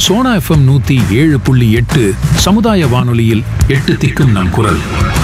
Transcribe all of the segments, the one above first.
Sona FM நூத்தி ஏழு புள்ளி எட்டு சமுதாய வானொலியில் எட்டு திக்கும் நம் குரல்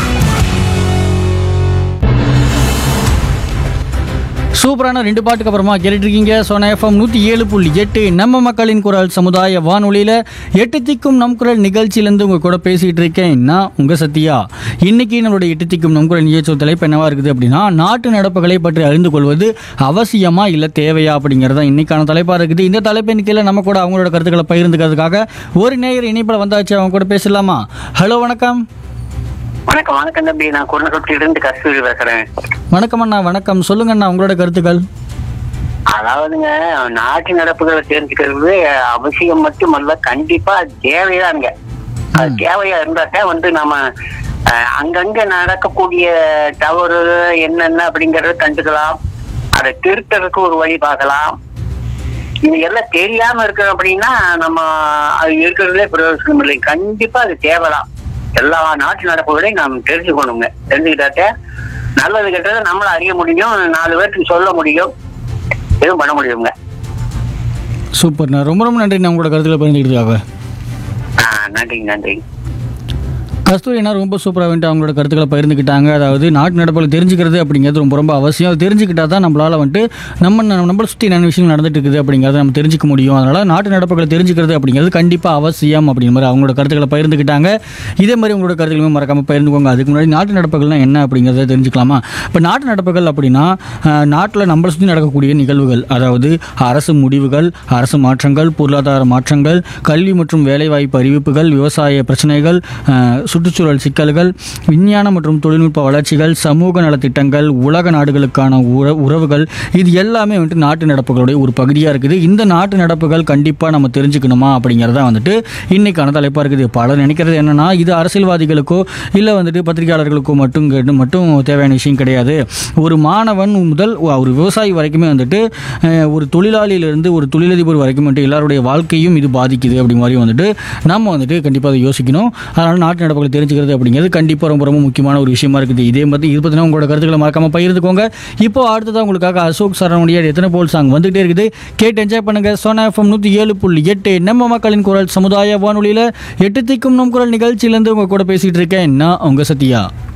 சூப்பரான ரெண்டு பாட்டுக்கு அப்புறமா கேட்டுட்டு இருக்கீங்க சோனா எஃப்எம் நூற்றி ஏழு புள்ளி எட்டு நம்ம மக்களின் குரல் சமுதாய வானொலியில் எட்டு திக்கும் நம் குரல் நிகழ்ச்சியிலேருந்து உங்கள் கூட பேசிகிட்டு இருக்கேன் நான் உங்கள் சத்யா இன்னைக்கு நம்மளுடைய எட்டு திக்கும் நம் குரல் நிகழ்ச்சி தலைப்பு என்னவா இருக்குது அப்படின்னா நாட்டு நடப்புகளை பற்றி அறிந்து கொள்வது அவசியமா இல்லை தேவையா அப்படிங்கிறது தான் இன்னைக்கான தலைப்பாக இருக்குது இந்த தலைப்பின் கீழே நம்ம கூட அவங்களோட கருத்துக்களை பகிர்ந்துக்கிறதுக்காக ஒரு நேயர் இணைப்பில் வந்தாச்சு அவங்க கூட பேசலாமா ஹலோ வணக்கம் வணக்கம் வணக்கம் தம்பி நான் குரணக்கொட்டில இருந்து கஸ்தூரி பேசுறேன் வணக்கம் அண்ணா வணக்கம் சொல்லுங்க அண்ணா உங்களோட கருத்துக்கள் அதாவதுங்க நாட்டு நடப்புகளை தெரிஞ்சுக்கிறது அவசியம் மட்டுமல்ல கண்டிப்பா அது தேவைதாங்க அது தேவையா இருந்தாதான் வந்து நம்ம அஹ், அங்கங்க நடக்கக்கூடிய தவறு என்னென்ன அப்படிங்கறத கண்டுக்கலாம் அதை திருத்தறதுக்கு ஒரு வழி பார்க்கலாம் இது எல்லாம் தெரியாம இருக்கிறோம் அப்படின்னா நம்ம அது இருக்கிறதுலே பிரயோஜனம் இல்லை கண்டிப்பா அது தேவைதான் எல்லா நாட்டு நடப்புகளையும் நாம் தெரிஞ்சுக்கணுங்க தெரிஞ்சுக்கிட்டாட்ட நல்லது கெட்டதை நம்மளும் அறிய முடியும் நாலு பேருக்கு சொல்ல முடியும் எதுவும் பண்ண முடியுங்க சூப்பர்ண்ணா ரொம்ப ரொம்ப நன்றி நான் உங்களோட கருத்துக்களை பகிர்ந்துக்கிட்டதுக்காக ஆஹ் நன்றிங்க நன்றிங்க கஸ்தூரினா ரொம்ப சூப்பராக வந்துட்டு அவங்களோட கருத்துக்களை பகிர்ந்துக்கிட்டாங்க அதாவது நாட்டு நடப்புகளை தெரிஞ்சுக்கிறது அப்படிங்கிறது ரொம்ப ரொம்ப அவசியம் அது தெரிஞ்சுக்கிட்டா தான் நம்மளால் வந்துட்டு நம்ம நம்ம- நம்மளை சுற்றி என்ன விஷயங்கள் நடந்துட்டு இருக்குது அப்படிங்கிறத நம்ம தெரிஞ்சுக்க முடியும் அதனால் நாட்டு நடப்புகளை தெரிஞ்சுக்கிறது அப்படிங்கிறது கண்டிப்பாக அவசியம் அப்படிங்கிற மாதிரி அவங்களோட கருத்துக்களை பகிர்ந்துக்கிட்டாங்க இதே மாதிரி உங்களோட கருத்துக்களுமே மறக்காமல் பகிர்ந்துக்கோங்க அதுக்கு முன்னாடி நாட்டு நடப்புகள்லாம் என்ன அப்படிங்கிறத தெரிஞ்சுக்கலாமா இப்போ நாட்டு நடப்புகள் அப்படின்னா அஹ், நாட்டில் நம்மளை சுற்றி நடக்கக்கூடிய நிகழ்வுகள் அதாவது அரசு முடிவுகள் அரசு மாற்றங்கள் பொருளாதார மாற்றங்கள் கல்வி மற்றும் வேலைவாய்ப்பு அறிவிப்புகள் விவசாய பிரச்சனைகள் அஹ், சுற்றுச்சூழல் சிக்கல்கள் விஞ்ஞான மற்றும் தொழில்நுட்ப வளர்ச்சிகள் சமூக நலத்திட்டங்கள் உலக நாடுகளுக்கான உற உறவுகள் இது எல்லாமே வந்துட்டு நாட்டு நடப்புகளுடைய ஒரு பகுதியாக இருக்குது இந்த நாட்டு நடப்புகள் கண்டிப்பாக நம்ம தெரிஞ்சுக்கணுமா அப்படிங்கிறத வந்துட்டு இன்னைக்கான தலைப்பாக இருக்குது பலர் நினைக்கிறது என்னன்னா இது அரசியல்வாதிகளுக்கோ இல்லை வந்துட்டு பத்திரிகையாளர்களுக்கோ மட்டும் கேட்டு மட்டும் தேவையான விஷயம் கிடையாது ஒரு மாணவன் முதல் ஒரு விவசாயி வரைக்குமே வந்துட்டு அஹ், ஒரு தொழிலாளியிலிருந்து ஒரு தொழிலதிபர் வரைக்கும் வந்துட்டு எல்லாருடைய வாழ்க்கையும் இது பாதிக்குது அப்படி மாதிரி வந்துட்டு நம்ம வந்துட்டு கண்டிப்பாக அதை யோசிக்கணும் அதனால் நாட்டு நடப்புகளை தெரிஞ்சுக்கிறது அப்படிங்கிறது கண்டிப்பாக ரொம்ப ரொம்ப முக்கியமான ஒரு விஷயமா இருக்குது இதே மாதிரி இது பற்றினா உங்களோட கருத்துக்களை மறக்காம பகிர்ந்துக்கோங்க இப்போ அடுத்ததான் உங்களுக்காக அசோக் சரவணியார் எத்தனை போல் சாங் வந்துகிட்டே இருக்குது கேட்டு என்ஜாய் பண்ணுங்க சோனா எஃப்எம் நூற்றி ஏழு புள்ளி எட்டு நம்ம மக்களின் குரல் சமுதாய வானொலியில் எட்டு திக்கும் நம் குரல் நிகழ்ச்சியிலேருந்து உங்க கூட பேசிகிட்டு இருக்கேன் நான் உங்கள் சத்யா